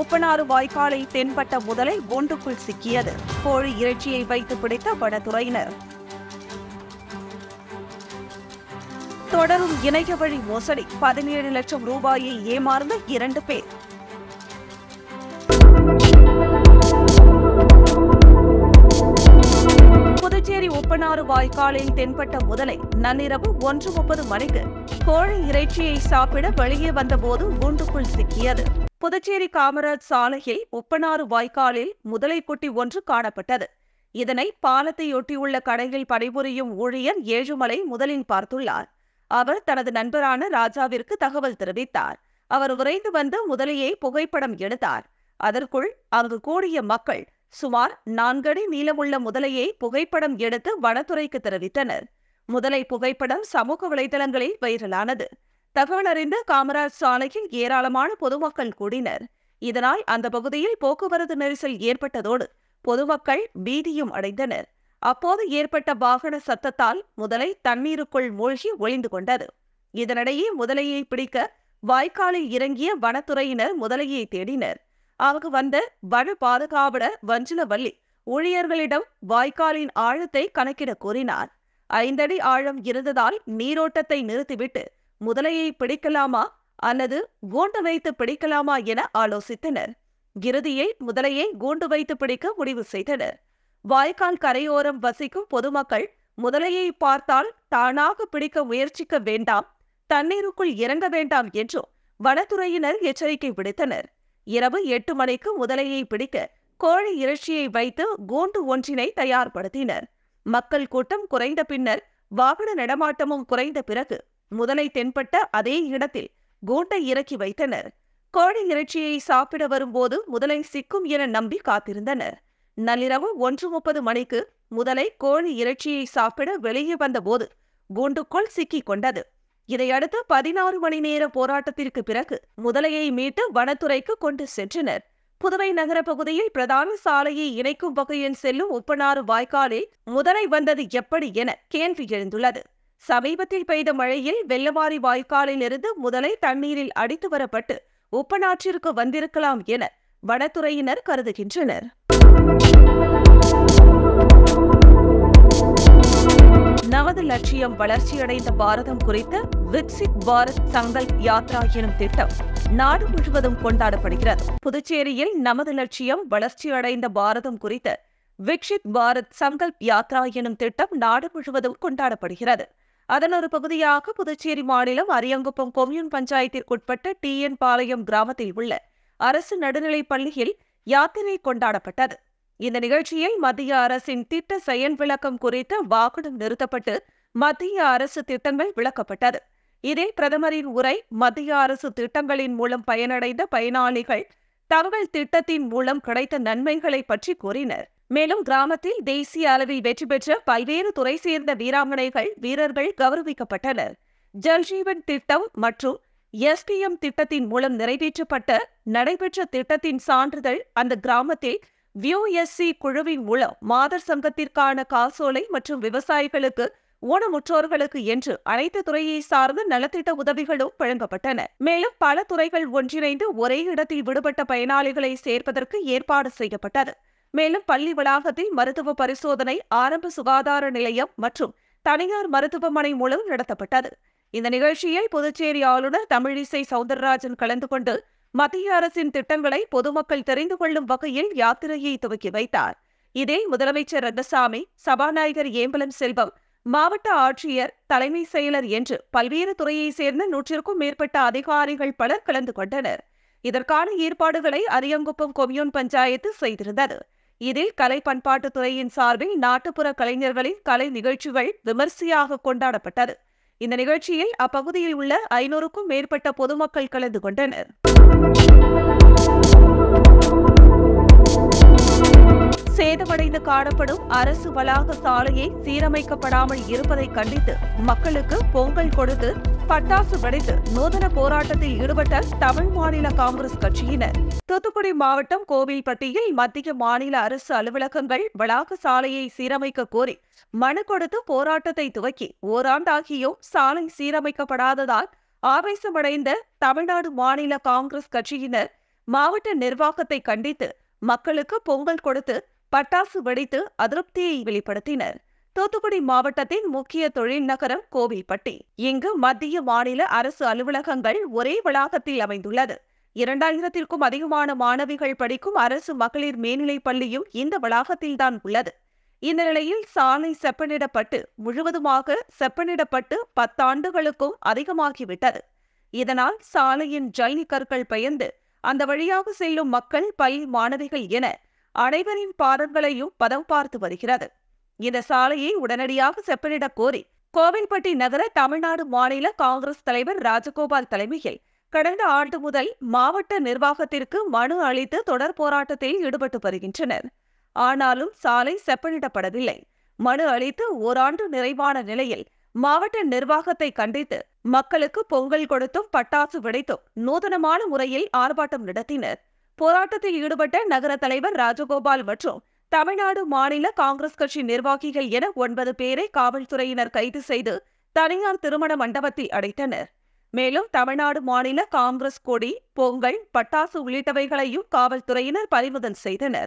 உப்பனாறு வாய்க்காலில் தென்பட்ட முதலை கூண்டுக்குள் சிக்கியது கோழி இறைச்சியை வைத்து பிடித்த வனத்துறையினர் தொடரும் இணைய வழி மோசடி பதினேழு லட்சம் ரூபாயை ஏமாறுந்த இரண்டு பேர் புதுச்சேரி உப்பனாறு வாய்க்காலில் தென்பட்ட முதலை நள்ளிரவு ஒன்று முப்பது மணிக்கு கோழி இறைச்சியை சாப்பிட வெளியே வந்தபோது கூண்டுக்குள் சிக்கியது புதுச்சேரி காமராஜ் சாலையில் உப்பனாறு வாய்க்காலில் முதலை குட்டி ஒன்று காணப்பட்டது இதனை பாலத்தையொட்டியுள்ள கடையில் பணிபுரியும் ஊழியர் ஏழுமலை முதலில் பார்த்துள்ளார் அவர் தனது நண்பரான ராஜாவிற்கு தகவல் தெரிவித்தார் அவர் விரைந்து வந்து முதலையை புகைப்படம் எடுத்தார் அதற்குள் அங்கு கூடிய மக்கள் சுமார் நான்கடி நீளமுள்ள முதலையை புகைப்படம் எடுத்து வனத்துறைக்கு தெரிவித்தனர் முதலை புகைப்படம் சமூக வலைதளங்களில் வைரலானது தகவல் அறிந்த காமராஜ் சாலையில் ஏராளமான பொதுமக்கள் கூடினர் இதனால் அந்த பகுதியில் போக்குவரத்து நெரிசல் ஏற்பட்டதோடு பொதுமக்கள் பீதியும் அடைந்தனர் அப்போது ஏற்பட்ட வாகன சத்தத்தால் முதலை தண்ணீருக்குள் மூழ்கி ஒளிந்து கொண்டது இதனிடையே முதலையை பிடிக்க வாய்க்காலில் இறங்கிய வனத்துறையினர் முதலையை தேடினர் அங்கு வந்த வன பாதுகாவலர் வஞ்சிலவல்லி ஊழியர்களிடம் வாய்க்காலின் ஆழத்தை கணக்கிட கூறினார் ஐந்தடி ஆழம் இருந்ததால் நீரோட்டத்தை நிறுத்திவிட்டு முதலையை பிடிக்கலாமா அல்லது கூண்டு வைத்து பிடிக்கலாமா என ஆலோசித்தனர் இறுதியில் முதலையை கூண்டு வைத்து பிடிக்க முடிவு செய்தனர் வாய்க்கால் கரையோரம் வசிக்கும் பொதுமக்கள் முதலையை பார்த்தால் தானாக பிடிக்க முயற்சிக்க வேண்டாம் தண்ணீருக்குள் இறங்க வேண்டாம் என்றும் வனத்துறையினர் எச்சரிக்கை விடுத்தனர் இரவு எட்டு மணிக்கு முதலையை பிடிக்க கோழி இறைச்சியை வைத்து கூண்டு ஒன்றினை தயார்படுத்தினர் மக்கள் கூட்டம் குறைந்த பின்னர் வாகன நடமாட்டமும் குறைந்த பிறகு முதலை தென்பட்ட அதே இடத்தில் கூண்டை இறக்கி வைத்தனர் கோழி இறைச்சியை சாப்பிட வரும்போது முதலை சிக்கும் என நம்பி காத்திருந்தனர் நள்ளிரவு ஒன்று முப்பது மணிக்கு முதலை கோழி இறைச்சியை சாப்பிட வெளியே வந்தபோது கூண்டுக்குள் சிக்கிக் கொண்டது இதையடுத்து பதினாறு மணி நேர போராட்டத்திற்கு பிறகு முதலையை மீட்டு வனத்துறைக்கு கொண்டு சென்றனர் புதுவை நகர பகுதியில் பிரதான சாலையை இணைக்கும் வகையில் செல்லும் உப்பனாறு வாய்க்காலில் முதலை வந்தது எப்படி என கேள்வி எழுந்துள்ளது சமீபத்தில் பெய்த மழையில் வெள்ளவாரி வாய்க்காலில் இருந்து முதலை தண்ணீரில் அடித்து வரப்பட்டு உப்பனாற்றிற்கு வந்திருக்கலாம் என வனத்துறையினர் கருதுகின்றனர் நமது லட்சியம் வளர்ச்சியடைந்த பாரதம் குறித்த விக்சித் பாரத் சங்கல்ப் யாத்ரா எனும் திட்டம் நாடு முழுவதும் கொண்டாடப்படுகிறது புதுச்சேரியில் நமது லட்சியம் வளர்ச்சியடைந்த பாரதம் குறித்த விக்ஷித் பாரத் சங்கல்ப் யாத்ரா எனும் திட்டம் நாடு முழுவதும் கொண்டாடப்படுகிறது அதன் ஒரு பகுதியாக புதுச்சேரி மாநிலம் அரியங்குப்பம் கொம்யூன் பஞ்சாயத்திற்குட்பட்ட டி என் பாளையம் கிராமத்தில் உள்ள அரசு நடுநிலைப் பள்ளியில் யாத்திரை கொண்டாடப்பட்டது இந்த நிகழ்ச்சியில் மத்திய அரசின் திட்ட செயல் விளக்கம் குறித்து வாகனம் நிறுத்தப்பட்டு மத்திய அரசு திட்டங்கள் விளக்கப்பட்டது இதில் பிரதமரின் உரை மத்திய அரசு திட்டங்களின் மூலம் பயனடைந்த பயனாளிகள் தங்கள் திட்டத்தின் மூலம் கிடைத்த நன்மைகளை பற்றி கூறினர் மேலும் கிராமத்தில் தேசிய அளவில் வெற்றி பெற்ற பல்வேறு துறை சேர்ந்த வீராங்கனைகள் வீரர்கள் கௌரவிக்கப்பட்டனர் ஜல்ஜீவன் திட்டம் மற்றும் எஸ்பிஎம் திட்டத்தின் மூலம் நிறைவேற்றப்பட்ட நடைபெற்ற திட்டத்தின் சான்றிதழ் அந்த கிராமத்தில் வியூஎஸ்சி குழுவின் மூலம் மாதர் சங்கத்திற்கான காசோலை மற்றும் விவசாயிகளுக்கு ஊனமுற்றோர்களுக்கு என்று அனைத்து துறையை சார்ந்த நலத்திட்ட உதவிகளும் வழங்கப்பட்டன மேலும் பல துறைகள் ஒன்றிணைந்து ஒரே இடத்தில் விடுபட்ட பயனாளிகளை சேர்ப்பதற்கு ஏற்பாடு செய்யப்பட்டது மேலும் பள்ளி வளாகத்தில் மருத்துவ பரிசோதனை ஆரம்ப சுகாதார நிலையம் மற்றும் தனியார் மருத்துவமனை மூலம் நடத்தப்பட்டது இந்த நிகழ்ச்சியில் புதுச்சேரி ஆளுநர் தமிழிசை சவுந்தரராஜன் கலந்து கொண்டு மத்திய அரசின் திட்டங்களை பொதுமக்கள் தெரிந்து கொள்ளும் வகையில் யாத்திரையை துவக்கி வைத்தார் இதில் முதலமைச்சர் ரங்கசாமி சபாநாயகர் ஏம்பலம் செல்வம் மாவட்ட ஆட்சியர் தலைமை செயலர் என்று பல்வேறு துறையைச் சேர்ந்த நூற்றிற்கும் மேற்பட்ட அதிகாரிகள் பலர் கலந்து கொண்டனர் இதற்கான ஏற்பாடுகளை அரியங்குப்பம் கொம்யூன் பஞ்சாயத்து செய்திருந்தது இதில் கலை பண்பாட்டுத் துறையின் சார்பில் நாட்டுப்புற கலைஞர்களின் கலை நிகழ்ச்சிகள் விமர்சையாக கொண்டாடப்பட்டது இந்த நிகழ்ச்சியில் அப்பகுதியில் உள்ள ஐநூறுக்கும் மேற்பட்ட பொதுமக்கள் கலந்து கொண்டனர் சேதமடைந்து காணப்படும் அரசு வளாக சாலையை சீரமைக்கப்படாமல் இருப்பதை கண்டித்து மக்களுக்கு பொங்கல் கொடுத்து பட்டாசு வெடித்து நூதன போராட்டத்தில் ஈடுபட்ட தமிழ் மாநில காங்கிரஸ் கட்சியினர் தூத்துக்குடி மாவட்டம் கோவில்பட்டியில் மத்திய மாநில அரசு அலுவலகங்கள் வளாக சாலையை சீரமைக்க கோரி மனு கொடுத்து போராட்டத்தை துவக்கி ஓராண்டாகியும் சாலை சீரமைக்கப்படாததால் ஆவேசமடைந்த தமிழ்நாடு மாநில காங்கிரஸ் கட்சியினர் மாவட்ட நிர்வாகத்தை கண்டித்து மக்களுக்கு பொங்கல் கொடுத்து பட்டாசு வெடித்து அதிருப்தியை வெளிப்படுத்தினர் தூத்துக்குடி மாவட்டத்தின் முக்கிய தொழில் நகரம் கோவில்பட்டி இங்கு மத்திய மாநில அரசு அலுவலகங்கள் ஒரே வளாகத்தில் அமைந்துள்ளது இரண்டாயிரத்திற்கும் அதிகமான மாணவிகள் படிக்கும் அரசு மகளிர் மேல்நிலைப் பள்ளியும் இந்த வளாகத்தில்தான் உள்ளது இந்த நிலையில் சாலை செப்பனிடப்பட்டு முழுவதுமாக செப்பனிடப்பட்டு பத்தாண்டுகளுக்கும் அதிகமாகிவிட்டது இதனால் சாலையின் ஜைனி கற்கள் பெயர்ந்து அந்த வழியாக செல்லும் மக்கள் பள்ளி மாணவிகள் என அனைவரின் பாதங்களையும் பதம் பார்த்து வருகிறது இந்த சாலையை உடனடியாக செப்பனிடக் கோரி கோவில்பட்டி நகர தமிழ்நாடு மாநில காங்கிரஸ் தலைவர் ராஜகோபால் தலைமையில் கடந்த ஆண்டு முதல் மாவட்ட நிர்வாகத்திற்கு மனு அளித்து தொடர் போராட்டத்தில் ஈடுபட்டு வருகின்றனர் ஆனாலும் சாலை செப்பனிடப்படவில்லை மனு அளித்து ஓராண்டு நிறைவான நிலையில் மாவட்ட நிர்வாகத்தை கண்டித்து மக்களுக்கு பொங்கல் கொடுத்தும் பட்டாசு வெடித்தும் நூதனமான முறையில் ஆர்ப்பாட்டம் நடத்தினர் போராட்டத்தில் ஈடுபட்ட நகர தலைவர் ராஜகோபால் மற்றும் தமிழ்நாடு மாநில காங்கிரஸ் கட்சி நிர்வாகிகள் என ஒன்பது பேரை காவல்துறையினர் கைது செய்து தனியார் திருமண மண்டபத்தில் அடைத்தனர் மேலும் தமிழ்நாடு மாநில காங்கிரஸ் கொடி பொங்கல் பட்டாசு உள்ளிட்டவைகளையும் காவல்துறையினர் பறிமுதல் செய்தனர்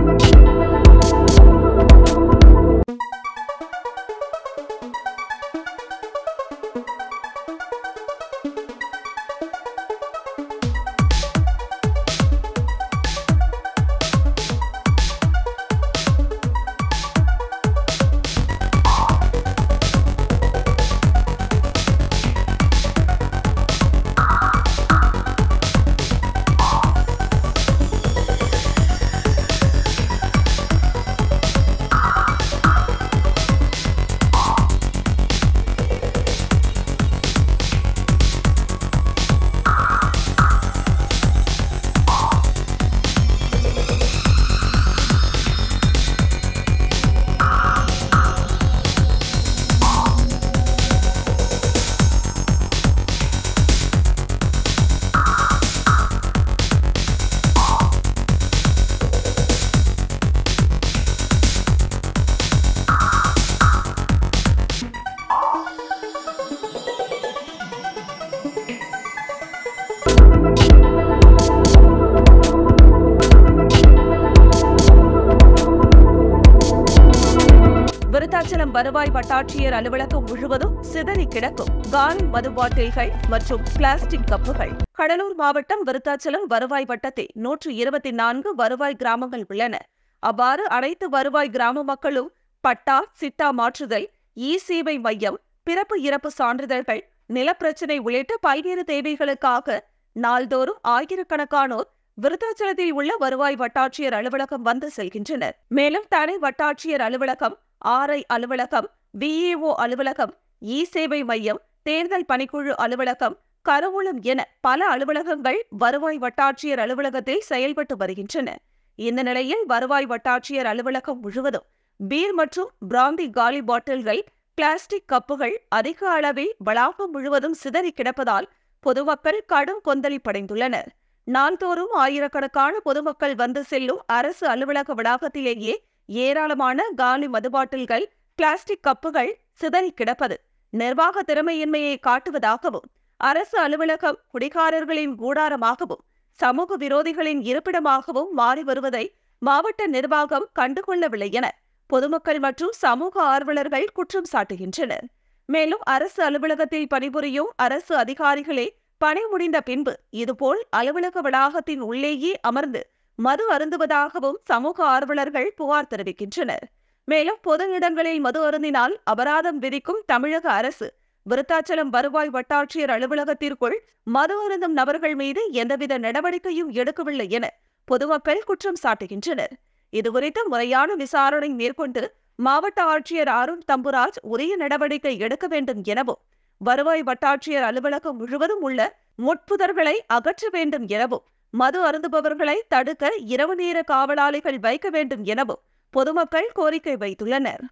விருத்தாச்சலம் வருவாய் வட்டாட்சியர் அலுவலகம் முழுவதும் சிதறி கிடக்கும் காலி மது பாட்டில்கள் மற்றும் பிளாஸ்டிக் கப்புகள் கடலூர் மாவட்டம் விருத்தாச்சலம் வருவாய் வட்டத்தில் நூற்று இருபத்தி நான்கு வருவாய் கிராமங்கள் உள்ளன அவ்வாறு அனைத்து வருவாய் கிராம மக்களும் பட்டா சிட்டா மாற்றுதல் இ சேவை மையம் பிறப்பு இறப்பு சான்றிதழ்கள் நிலப்பிரச்சினை உள்ளிட்ட பல்வேறு தேவைகளுக்காக நாள்தோறும் ஆயிரக்கணக்கானோர் விருத்தாச்சலத்தில் உள்ள வருவாய் வட்டாட்சியர் அலுவலகம் வந்து செல்கின்றனர் மேலும் தனி வட்டாட்சியர் அலுவலகம் ஆர்ஐ அலுவலகம் விஏஓ அலுவலகம் இ சேவை மையம் தேர்தல் பணிக்குழு அலுவலகம் கருவூலம் என பல அலுவலகங்கள் வருவாய் வட்டாட்சியர் அலுவலகத்தில் செயல்பட்டு வருகின்றன இந்த நிலையில் வருவாய் வட்டாட்சியர் அலுவலகம் முழுவதும் பீர் மற்றும் பிராந்தி காலி பாட்டில்கள் பிளாஸ்டிக் கப்புகள் அதிக அளவில் வளாகம் முழுவதும் சிதறி கிடப்பதால் பொதுமக்கள் கடும் கொந்தளிப்படைந்துள்ளனர் நாள்தோறும் ஆயிரக்கணக்கான பொதுமக்கள் வந்து செல்லும் அரசு அலுவலக வளாகத்திலேயே ஏராளமான காலி மதுபாட்டில்கள் பிளாஸ்டிக் கப்புகள் சிதறி கிடப்பது நிர்வாக திறமையின்மையை காட்டுவதாகவும் அரசு அலுவலகம் குடிகாரர்களின் கூடாரமாகவும் சமூக விரோதிகளின் இருப்பிடமாகவும் மாறி வருவதை மாவட்ட நிர்வாகம் கண்டுகொள்ளவில்லை என பொதுமக்கள் மற்றும் சமூக ஆர்வலர்கள் குற்றம் சாட்டுகின்றனர் மேலும் அரசு அலுவலகத்தில் பணிபுரியும் அரசு அதிகாரிகளே பணி முடிந்த பின்பு இதுபோல் அலுவலக வளாகத்தின் உள்ளேயே அமர்ந்து மது அருந்துவதாகவும் சமூக ஆர்வலர்கள் புகார் தெரிவிக்கின்றனர் மேலும் பொது இடங்களில் மது அருந்தினால் அபராதம் விதிக்கும் தமிழக அரசு விருத்தாச்சலம் வருவாய் வட்டாட்சியர் அலுவலகத்திற்குள் மது அருந்தும் நபர்கள் மீது எந்தவித நடவடிக்கையும் எடுக்கவில்லை என பொதுமக்கள் குற்றம் சாட்டுகின்றனர் இதுகுறித்து முறையான விசாரணை மேற்கொண்டு மாவட்ட ஆட்சியர் அருண் தம்புராஜ் உரிய நடவடிக்கை எடுக்க வேண்டும் எனவும் வருவாய் வட்டாட்சியர் அலுவலகம் முழுவதும் உள்ள முட்புதர்களை அகற்ற வேண்டும் எனவும் மது அருந்துபவர்களை தடுக்க இரவு நேர காவலாளிகள் வைக்க வேண்டும் எனவும் பொதுமக்கள் கோரிக்கை வைத்துள்ளனர்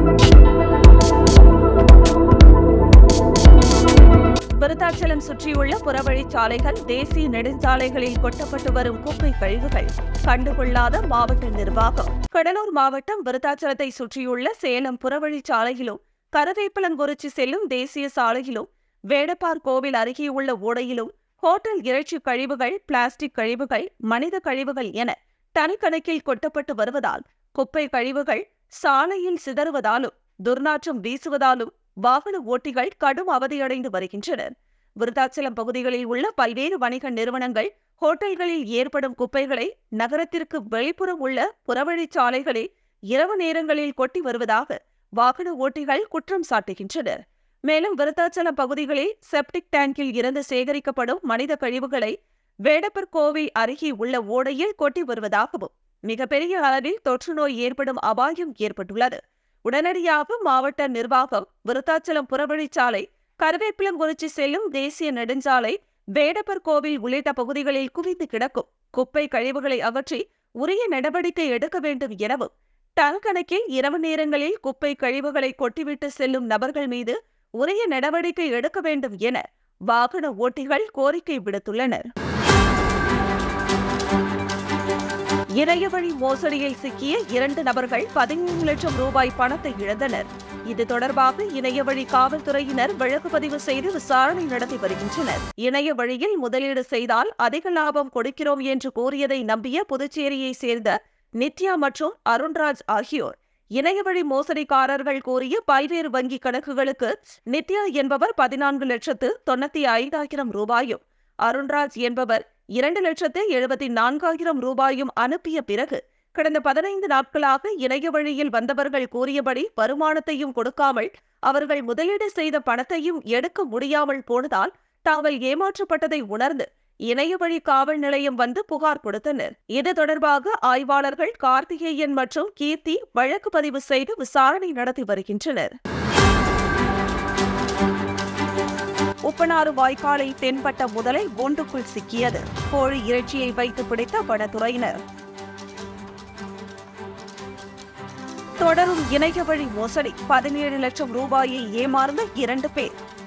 விருத்தாச்சலம் சுற்றியுள்ள புறவழிச்சாலைகள் தேசிய நெடுஞ்சாலைகளில் கொட்டப்பட்டு வரும் குப்பை கழிவுகள் கண்டுகொள்ளாத மாவட்ட நிர்வாகம் கடலூர் மாவட்டம் விருத்தாச்சலத்தை சுற்றியுள்ள சேலம் புறவழிச்சாலையிலும் கருவேப்பலங்குறிச்சி செல்லும் தேசிய சாலையிலும் வேடப்பார் கோவில் அருகே உள்ள ஓடையிலும் ஹோட்டல் இறைச்சி கழிவுகள் பிளாஸ்டிக் கழிவுகள் மனித கழிவுகள் என தனிக்கணக்கில் கொட்டப்பட்டு வருவதால் குப்பை கழிவுகள் சாலையில் சிதறுவதாலும் துர்நாற்றம் வீசுவதாலும் வாகன ஓட்டிகள் கடும் அவதியடைந்து வருகின்றனர் விருத்தாச்சலம் பகுதிகளில் உள்ள பல்வேறு வணிக நிறுவனங்கள் ஹோட்டல்களில் ஏற்படும் குப்பைகளை நகரத்திற்கு வெளிப்புறம் உள்ள புறவழிச்சாலைகளில் இரவு நேரங்களில் கொட்டி வருவதாக வாகன ஓட்டிகள் குற்றம் சாட்டுகின்றனர் மேலும் விருத்தாச்சலம் பகுதிகளில் செப்டிக் டேங்கில் இருந்து சேகரிக்கப்படும் மனித கழிவுகளை வேடப்பர் கோவில் அருகே உள்ள ஓடையில் கொட்டி வருவதாகவும் மிகப்பெரிய அளவில் தொற்று நோய் ஏற்படும் அபாயம் ஏற்பட்டுள்ளது உடனடியாக மாவட்ட நிர்வாகம் விருத்தாச்சலம் புறவழிச்சாலை கருவேப்பிலங்குறிச்சி செல்லும் தேசிய நெடுஞ்சாலை வேடப்பர் கோவில் உள்ளிட்ட பகுதிகளில் குவிந்து கிடக்கும் குப்பை கழிவுகளை அகற்றி உரிய நடவடிக்கை எடுக்க வேண்டும் எனவும் டன் கணக்கில் இரவு நேரங்களில் குப்பை கழிவுகளை கொட்டிவிட்டு செல்லும் நபர்கள் மீது உரிய நடவடிக்கை எடுக்க வேண்டும் என வாகன ஓட்டிகள் கோரிக்கை விடுத்துள்ளனர் இணையவழி மோசடியில் சிக்கிய இரண்டு நபர்கள் பதிமூன்று லட்சம் ரூபாய் பணத்தை இழந்தனர் இது தொடர்பாக இணையவழி காவல்துறையினர் வழக்கு பதிவு செய்து விசாரணை நடத்தி வருகின்றனர் இணைய வழியில் முதலீடு செய்தால் அதிக லாபம் கொடுக்கிறோம் என்று கூறியதை நம்பிய புதுச்சேரியை சேர்ந்த நித்யா மற்றும் அருண்ராஜ் ஆகியோர் இணையவழி மோசடிக்காரர்கள் கூறிய பல்வேறு வங்கி கணக்குகளுக்கு நித்யா என்பவர் பதினான்கு லட்சத்து தொண்ணூத்தி ஐந்தாயிரம் ரூபாயும் அருண்ராஜ் என்பவர் இரண்டு லட்சத்து எழுபத்தி நான்காயிரம் ரூபாயும் அனுப்பிய பிறகு கடந்த பதினைந்து நாட்களாக இணைய வழியில் வந்தவர்கள் கூறியபடி வருமானத்தையும் கொடுக்காமல் அவர்கள் முதலீடு செய்த பணத்தையும் எடுக்க முடியாமல் போனதால் தாங்கள் ஏமாற்றப்பட்டதை உணர்ந்து இணைய வழி காவல் நிலையம் வந்து புகார் கொடுத்தனர் இது தொடர்பாக ஆய்வாளர்கள் கார்த்திகேயன் மற்றும் கீர்த்தி வழக்கு பதிவு செய்து விசாரணை நடத்தி வருகின்றனர் உப்பனாறு வாய்க்காலை தென்பட்ட முதலை கூண்டுக்குள் சிக்கியது கோழி இறைச்சியை வைத்து பிடித்த வனத்துறையினர் தொடரும் இணைய வழி மோசடி பதினேழு லட்சம் ரூபாயை ஏமாறுந்த இரண்டு பேர்